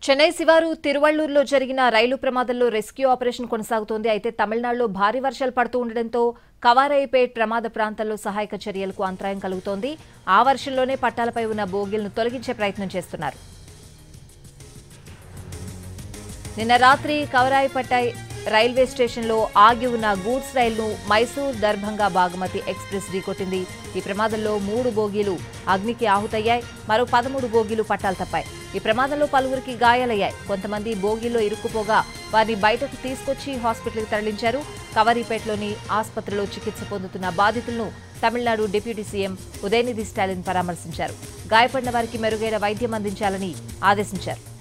చెన్నై శివారు తిరువళ్లూరులో జరిగిన రైలు ప్రమాదంలో రెస్క్యూ ఆపరేషన్ కొనసాగుతోంది అయితే తమిళనాడులో భారీ వర్షాలు పడుతూ ఉండడంతో కవారైపేట్ ప్రమాద ప్రాంతంలో సహాయక చర్యలకు అంతరాయం కలుగుతోంది ఆ వర్షంలోనే పట్టాలపై ఉన్న బోగీలను తొలగించే ప్రయత్నం చేస్తున్నారు నిన్న రాత్రి కవరాయిపట్టాయ్ రైల్వే స్టేషన్లో ఆగి ఉన్న గూడ్స్ రైలును మైసూర్ దర్భంగా బాగమతి ఎక్స్ప్రెస్ ఢీకొట్టింది ఈ ప్రమాదంలో మూడు బోగీలు అగ్నికి ఆహుతయ్యాయి మరో పదమూడు బోగీలు పట్టాలు తప్పాయి ఈ ప్రమాదంలో పలువురికి గాయాలయ్యాయి కొంతమంది బోగీల్లో ఇరుక్కుపోగా వారిని బయటకు తీసుకొచ్చి హాస్పిటల్కి తరలించారు కవరీపేటలోని ఆసుపత్రిలో చికిత్స పొందుతున్న బాధితులను తమిళనాడు డిప్యూటీ సీఎం ఉదయనిధి స్టాలిన్ పరామర్శించారు గాయపడిన వారికి మెరుగైన వైద్యం అందించాలని ఆదేశించారు